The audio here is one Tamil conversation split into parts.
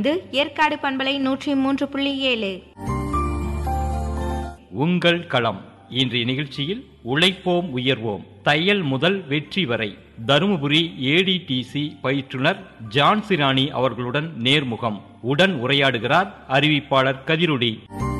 இது ஏற்காடு பண்பலை நூற்றி மூன்று புள்ளி ஏழு உங்கள் களம் இன்றைய நிகழ்ச்சியில் உழைப்போம் உயர்வோம் தையல் முதல் வெற்றி வரை தருமபுரி ஏடிடிசி பயிற்றுனர் ஜான்சி ராணி அவர்களுடன் நேர்முகம் உடன் உரையாடுகிறார் அறிவிப்பாளர் கதிரொடி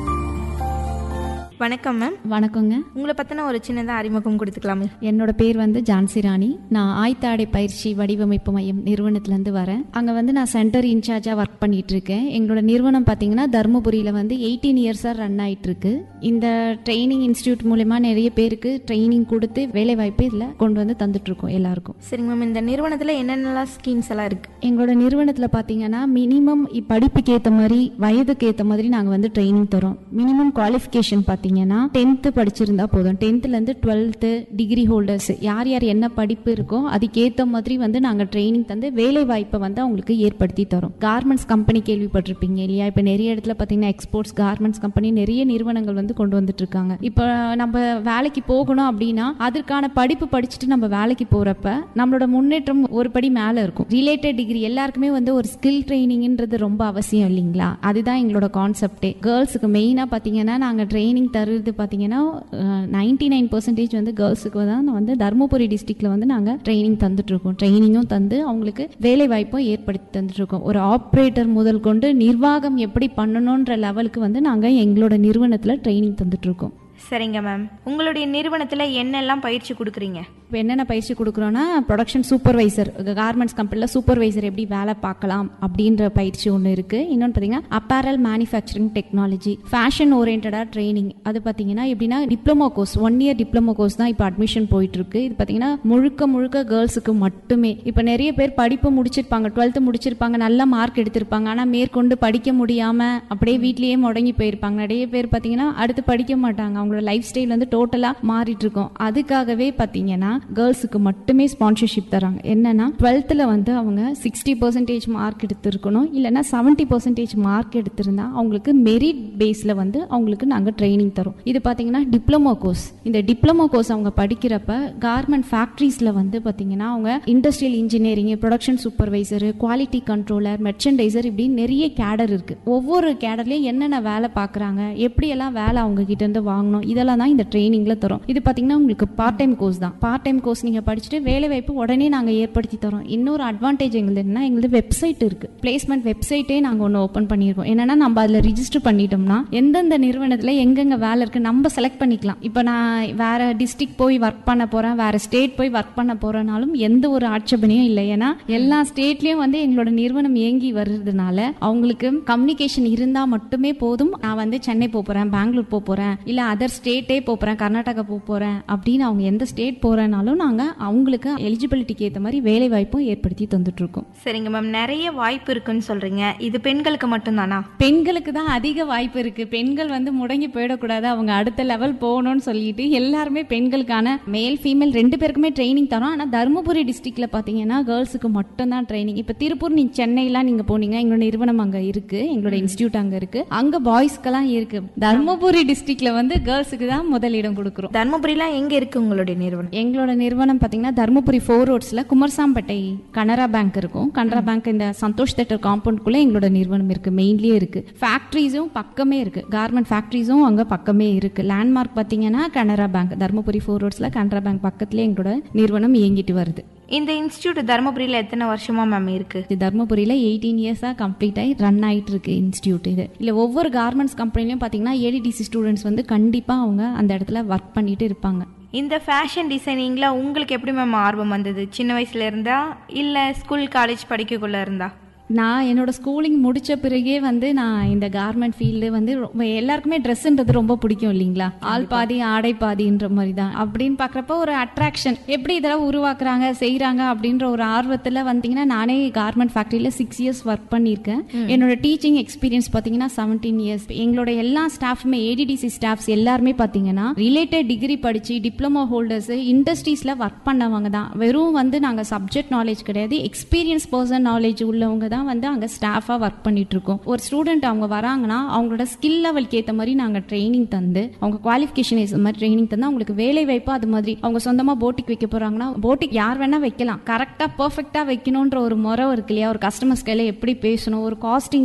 வணக்கம் மேம் வணக்கங்க உங்களை பற்றின ஒரு சின்னதாக அறிமுகம் கொடுத்துக்கலாமே என்னோட பேர் வந்து ஜான்சி ராணி நான் ஆய்த்தாடை பயிற்சி வடிவமைப்பு மையம் நிறுவனத்துலேருந்து வரேன் அங்கே வந்து நான் சென்டர் இன்சார்ஜாக ஒர்க் பண்ணிட்டு இருக்கேன் எங்களோட நிறுவனம் பார்த்தீங்கன்னா தருமபுரியில் வந்து எயிட்டீன் இயர்ஸாக ரன் ஆயிட்டு இருக்கு இந்த ட்ரைனிங் இன்ஸ்டியூட் மூலயமா நிறைய பேருக்கு ட்ரைனிங் கொடுத்து வேலைவாய்ப்பு இதில் கொண்டு வந்து தந்துட்டு இருக்கோம் எல்லாருக்கும் சரிங்க மேம் இந்த நிறுவனத்தில் என்னென்னலாம் ஸ்கீம்ஸ் எல்லாம் இருக்குது எங்களோட நிறுவனத்தில் பார்த்தீங்கன்னா மினிமம் படிப்புக்கு ஏற்ற மாதிரி வயதுக்கு ஏற்ற மாதிரி நாங்கள் வந்து ட்ரைனிங் தரோம் மினிமம் குவாலிஃபிகேஷன் பார்த்தீங்கன்னா டென்த்து படிச்சிருந்தா போதும் டென்த்துலேருந்து டுவெல்த்து டிகிரி ஹோல்டர்ஸ் யார் யார் என்ன படிப்பு இருக்கோ அதுக்கேற்ற மாதிரி வந்து நாங்கள் ட்ரைனிங் தந்து வேலை வாய்ப்பை வந்து அவங்களுக்கு ஏற்படுத்தி தரோம் கார்மெண்ட்ஸ் கம்பெனி கேள்விப்பட்டிருப்பீங்க இல்லையா இப்போ நிறைய இடத்துல பார்த்தீங்கன்னா எக்ஸ்போர்ட்ஸ் கார்மெண்ட்ஸ் கம்பெனி நிறைய நிறுவனங்கள் வந்து கொண்டு வந்துட்டு இருக்காங்க இப்போ நம்ம வேலைக்கு போகணும் அப்படின்னா அதற்கான படிப்பு படிச்சுட்டு நம்ம வேலைக்கு போறப்ப நம்மளோட முன்னேற்றம் ஒரு படி மேல இருக்கும் ரிலேட்டட் டிகிரி எல்லாருக்குமே வந்து ஒரு ஸ்கில் ட்ரைனிங்ன்றது ரொம்ப அவசியம் இல்லைங்களா அதுதான் எங்களோட கான்செப்டே கேர்ள்ஸுக்கு மெயினாக பார்த்தீங்கன்னா நாங்கள் ட்ரைனிங் தருது பார்த்தீங்கன்னா நைன்டி நைன் பர்சன்டேஜ் வந்து கேர்ள்ஸுக்கு தான் வந்து தருமபுரி டிஸ்ட்ரிக்ட்ல வந்து நாங்கள் ட்ரைனிங் தந்துட்டு இருக்கோம் ட்ரைனிங்கும் தந்து அவங்களுக்கு வேலை வாய்ப்பும் ஏற்படுத்தி தந்துட்டு இருக்கோம் ஒரு ஆப்ரேட்டர் முதல் கொண்டு நிர்வாகம் எப்படி பண்ணணுன்ற லெவலுக்கு வந்து நாங்கள் எங்களோட நிறுவனத்தில் ட்ரைனிங் தந்துட்டு இருக்கோம் சரிங்க மேம் உங்களுடைய நிறுவனத்தில் என்னெல்லாம் பயிற்சி கொடுக்குறீங்க இப்போ என்னென்ன பயிற்சி கொடுக்குறோன்னா ப்ரொடக்ஷன் சூப்பர்வைசர் கார்மெண்ட்ஸ் கம்பெனியில் சூப்பர்வைசர் எப்படி வேலை பார்க்கலாம் அப்படின்ற பயிற்சி ஒன்று இருக்குது இன்னொன்று பார்த்தீங்கன்னா அப்பேரல் மேனுஃபேக்சரிங் டெக்னாலஜி ஃபேஷன் ஓரியன்டாக ட்ரைனிங் அது பார்த்தீங்கன்னா எப்படின்னா diploma course one year diploma course தான் இப்போ அட்மிஷன் போயிட்டு இருக்கு இது பார்த்தீங்கன்னா முழுக்க முழுக்க கேர்ள்ஸுக்கு மட்டுமே இப்போ நிறைய பேர் படிப்பு முடிச்சிருப்பாங்க டுவெல்த்து முடிச்சிருப்பாங்க நல்ல மார்க் எடுத்திருப்பாங்க ஆனால் மேற்கொண்டு படிக்க முடியாமல் அப்படியே வீட்லேயே முடங்கி போயிருப்பாங்க நிறைய பேர் பார்த்தீங்கன்னா அடுத்து படிக்க மாட்டாங்க அவங்களோட லைஃப் ஸ்டைல் வந்து டோட்டலாக மாறிட்டு இருக்கும் அதுக்காகவே பார்த்தீங்கன்னா கேர்ள்ஸுக்கு மட்டுமே ஸ்பான்சர்ஷிப் தராங்க என்னன்னா டுவெல்த்தில் வந்து அவங்க சிக்ஸ்டி பர்சன்டேஜ் மார்க் எடுத்திருக்கணும் இல்லைன்னா செவன்ட்டி பர்சன்டேஜ் மார்க் எடுத்திருந்தா அவங்களுக்கு மெரிட் பேஸில் வந்து அவங்களுக்கு நாங்கள் ட்ரைனிங் தரோம் இது பார்த்தீங்கன்னா டிப்ளமோ கோர்ஸ் இந்த டிப்ளமோ கோர்ஸ் அவங்க படிக்கிறப்ப கார்மெண்ட் ஃபேக்ட்ரிஸில் வந்து பார்த்தீங்கன்னா அவங்க industrial engineering production supervisor quality controller merchandiser இப்படின்னு நிறைய கேடர் இருக்கு ஒவ்வொரு கேடர்லையும் என்னென்ன வேலை பார்க்குறாங்க எப்படியெல்லாம் வேலை அவங்க கிட்ட இருந்து வாங்கணும் இதெல்லாம் தான் இந்த ட்ரைனிங்ல தரோம் இது பார்த்தீங்கன்னா உங்களுக்கு பார்ட் டைம் கோர்ஸ் தான் பார்ட் டைம் கோர்ஸ் நீங்கள் படிச்சுட்டு வேலை வாய்ப்பு உடனே நாங்கள் ஏற்படுத்தி தரோம் இன்னொரு அட்வான்டேஜ் எங்களுக்கு என்ன எங்களுக்கு வெப்சைட் இருக்கு பிளேஸ்மெண்ட் வெப்சைட்டே நாங்கள் ஒன்று ஓப்பன் பண்ணியிருக்கோம் என்னன்னா நம்ம அதில் ரிஜிஸ்டர் பண்ணிட்டோம்னா எந்தெந்த நிறுவனத்தில் எங்கெங்க வேலை இருக்கு நம்ம செலக்ட் பண்ணிக்கலாம் இப்போ நான் வேற டிஸ்ட்ரிக்ட் போய் ஒர்க் பண்ண போறேன் வேற ஸ்டேட் போய் ஒர்க் பண்ண போறேனாலும் எந்த ஒரு ஆட்சேபனையும் இல்லை ஏன்னா எல்லா ஸ்டேட்லயும் வந்து எங்களோட நிறுவனம் இயங்கி வர்றதுனால அவங்களுக்கு கம்யூனிகேஷன் இருந்தா மட்டுமே போதும் நான் வந்து சென்னை போக போறேன் பெங்களூர் போக போறேன் இல்ல அதர் ஸ்டேட்டே போக போறேன் கர்நாடகா போக போறேன் அப்படின்னு அவங்க எந்த ஸ்டேட் போறனாலும் நாங்க அவங்களுக்கு எலிஜிபிலிட்டிக்கு ஏற்ற மாதிரி வேலை வாய்ப்பும் ஏற்படுத்தி தந்துட்டு இருக்கோம் சரிங்க மேம் நிறைய வாய்ப்பு இருக்குன்னு சொல்கிறீங்க இது பெண்களுக்கு மட்டும்தானா பெண்களுக்கு தான் அதிக வாய்ப்பு இருக்கு பெண்கள் வந்து முடங்கி போயிடக்கூடாது அவங்க அடுத்த லெவல் போகணும்னு சொல்லிட்டு எல்லாருமே பெண்களுக்கான மேல் ஃபீமேல் ரெண்டு பேருக்குமே ட்ரைனிங் தரோம் ஆனால் தருமபுரி டிஸ்ட்ரிக்ட்ல பார்த்தீங்கன்னா கேர்ள்ஸுக்கு மட்டும்தான் ட்ரைனிங் இப்போ திருப்பூர் நீ சென்னைலாம் நீங்க போனீங்க எங்களோட நிறுவனம் அங்கே இருக்கு எங்களோட இன்ஸ்டியூட் அங்கே இருக்கு அங்க பாய்ஸ்க்கெல்லாம் இருக்கு தருமபுரி டிஸ்ட்ரிக்ட்ல வந்து கேர்ள்ஸுக்கு தான் முதலிடம் கொடுக்குறோம் தர்மபுரிலாம் எங்கே இருக்குது உங்களுடைய நிறுவனம் எங்களோட நிறுவனம் பார்த்தீங்கன்னா தருமபுரி ஃபோர் ரோட்ஸில் குமர்சாம்பேட்டை கனரா பேங்க் இருக்கும் கனரா பேங்க் இந்த சந்தோஷ் தேட்டர் காம்பவுண்ட்குள்ளே எங்களோட நிறுவனம் இருக்கு மெயின்லேயே இருக்கு ஃபேக்ட்ரிஸும் பக்கமே இருக்கு கார்மெண்ட் ஃபேக்ட்ரிஸும் அங்கே பக்கமே இருக்கு லேண்ட்மார்க் பார்த்தீங்கன்னா கனரா பேங்க் தருமபுரி ஃபோர் ரோட்ஸில் கனரா பேங்க் பக்கத்துலேயே எங்களோட நிறுவனம் இயங்கிட்டு வருது இந்த இன்ஸ்டியூட் தர்மபுரியில் எத்தனை வருஷமா மேம் இருக்குது இது தருமபுரியில் எயிட்டீன் இயர்ஸாக கம்ப்ளீட் ஆகி ரன் ஆயிட்டு இருக்கு இன்ஸ்டியூட் இது இல்லை ஒவ்வொரு கார்மெண்ட்ஸ் கம்பெனிலையும் பார்த்தீங்கன்னா ஏடிடிசி ஸ்டூடெண்ட்ஸ் வந்து கண்டிப்பாக அவங்க அந்த இடத்துல ஒர்க் பண்ணிட்டு இருப்பாங்க இந்த ஃபேஷன் டிசைனிங்கில் உங்களுக்கு எப்படி மேம் ஆர்வம் வந்தது சின்ன வயசுல இருந்தா இல்லை ஸ்கூல் காலேஜ் படிக்கக்குள்ள இருந்தா நான் என்னோட ஸ்கூலிங் முடிச்ச பிறகே வந்து நான் இந்த கார்மெண்ட் ஃபீல்டு வந்து ரொம்ப எல்லாருக்குமே ட்ரெஸ்ன்றது ரொம்ப பிடிக்கும் இல்லைங்களா ஆள் பாதி ஆடை பாதின்ற மாதிரி தான் அப்படின்னு பார்க்குறப்ப ஒரு அட்ராக்ஷன் எப்படி இதெல்லாம் உருவாக்குறாங்க செய்கிறாங்க அப்படின்ற ஒரு ஆர்வத்தில் வந்தீங்கன்னா நானே கார்மெண்ட் ஃபேக்ட்ரியில் சிக்ஸ் இயர்ஸ் ஒர்க் பண்ணியிருக்கேன் என்னோட டீச்சிங் எக்ஸ்பீரியன்ஸ் பார்த்தீங்கன்னா செவன்டீன் இயர்ஸ் எங்களோட எல்லா ஸ்டாஃபுமே ஏடிடிசி ஸ்டாஃப்ஸ் எல்லாருமே பார்த்தீங்கன்னா ரிலேட்டட் டிகிரி படிச்சு டிப்ளமோ ஹோல்டர்ஸ் இண்டஸ்ட்ரீஸில் ஒர்க் பண்ணவங்க தான் வெறும் வந்து நாங்கள் சப்ஜெக்ட் நாலேஜ் கிடையாது எக்ஸ்பீரியன்ஸ் பர்சன் நாலேஜ் உள்ளவங்க தான் வந்து அங்கே ஸ்டாஃபாக ஒர்க் பண்ணிட்டு இருக்கோம் ஒரு ஸ்டூடெண்ட் அவங்க வராங்கன்னா அவங்களோட ஸ்கில் லெவலுக்கு ஏற்ற மாதிரி நாங்கள் ட்ரைனிங் தந்து அவங்க குவாலிஃபிகேஷன் ஏற்ற மாதிரி ட்ரைனிங் தந்து அவங்களுக்கு வேலை வாய்ப்பு அது மாதிரி அவங்க சொந்தமாக போட்டிக் வைக்க போகிறாங்கன்னா போட்டிக் யார் வேணால் வைக்கலாம் கரெக்டாக பர்ஃபெக்டாக வைக்கணுன்ற ஒரு முறை இருக்கு இல்லையா ஒரு கஸ்டமர்ஸ் கையில் எப்படி பேசணும் ஒரு காஸ்டிங்